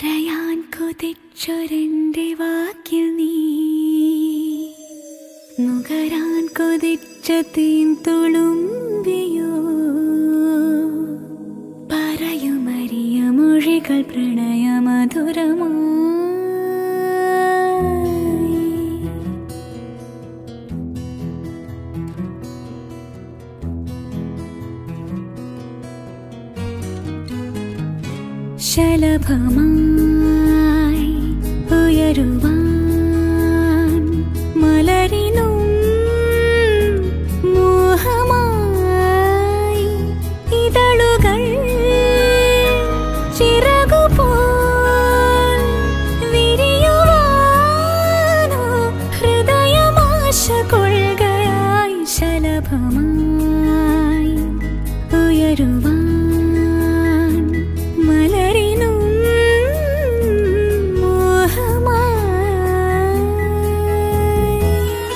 പറയാൻ കൊതിച്ചൊരെന്റെ വാക്കിൽ നീ നുകരാൻ കൊതിച്ച തീൻ തുളുമ്പിയോ പറയുമറിയ മൊഴികൾ പ്രണയമധുരമായി ശലഭമായി ഉയരുവാൻ മലരിനും മോഹമായി ഇതളുകൾ ചിറകുപോൽ വിരിയുവാനോ ഹൃദയമാശ കൊള്ളുകയായി ശലഭമായി ഉയരുവാൻ മലരിനും മോഹമായി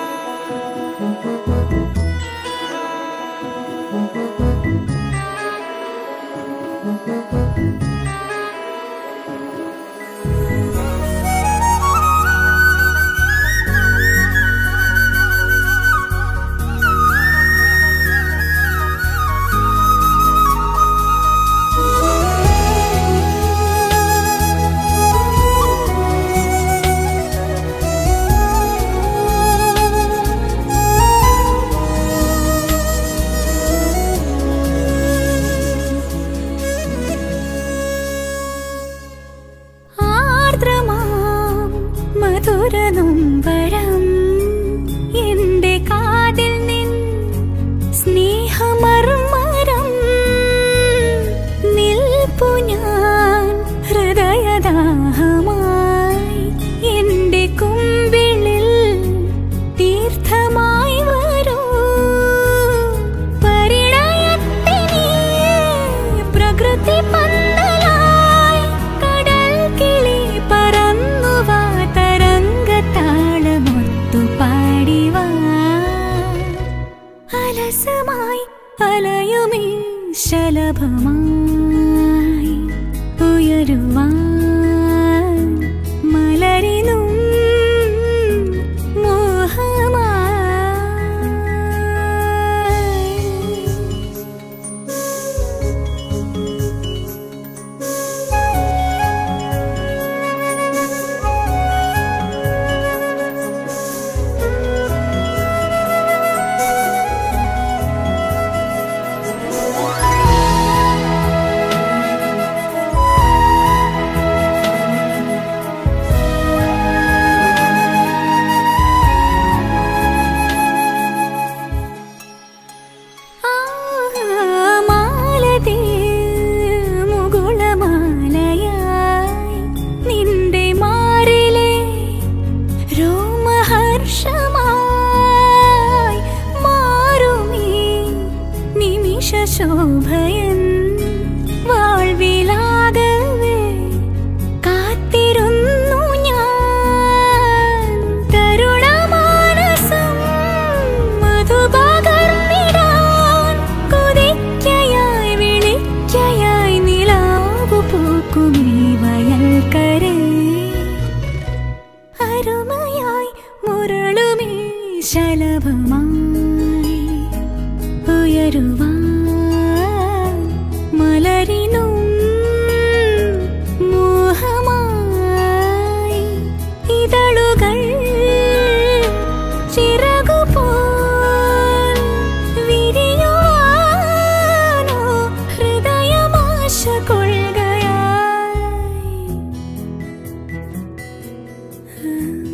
ആർദ്രമാം മധുരനൊമ്പരം എന്റെ കാതിൽ നിൻ സ്നേഹമർമരം നിൽപ്പു ഞാൻ ഹൃദയദാഹമായി എന്റെ കുമ്പിളിൽ തീർത്ഥമായി വരൂ പരിണയത്തിനീ പ്രകൃതി പന്തലായി കടൽ കിളി പറന്നുവാ തരംഗത്താളമൊത്തു പാടിവാ അലസമായി അലയുമീ ശലഭമായി ഉയരുവാൻ മലരിനും മോഹമായി മാലതേ മുകുളമാലയായി നിന്റെ മാറിലെ രോമഹർഷമായി മാറുമീ നിമിഷ ശോഭയൻ വാഴ്വിലാകവേ കാത്തിരുന്നു ഞാൻ തരുണമാനസം മധുപകർന്നിടാൻ കൊതിക്കയായി വിളിക്കയായി നിലാവു പൂക്കുമീ വയൽക്കരേ അരുമയായി മുരളുമീ ശലഭമായി ഉയരുവാൻ മലരിനും മോഹമായി ഇതളുകൾ ചിറകുപോൽ വിരിയുവാനോ ഹൃദയമാശ കൊള്ളുകയായി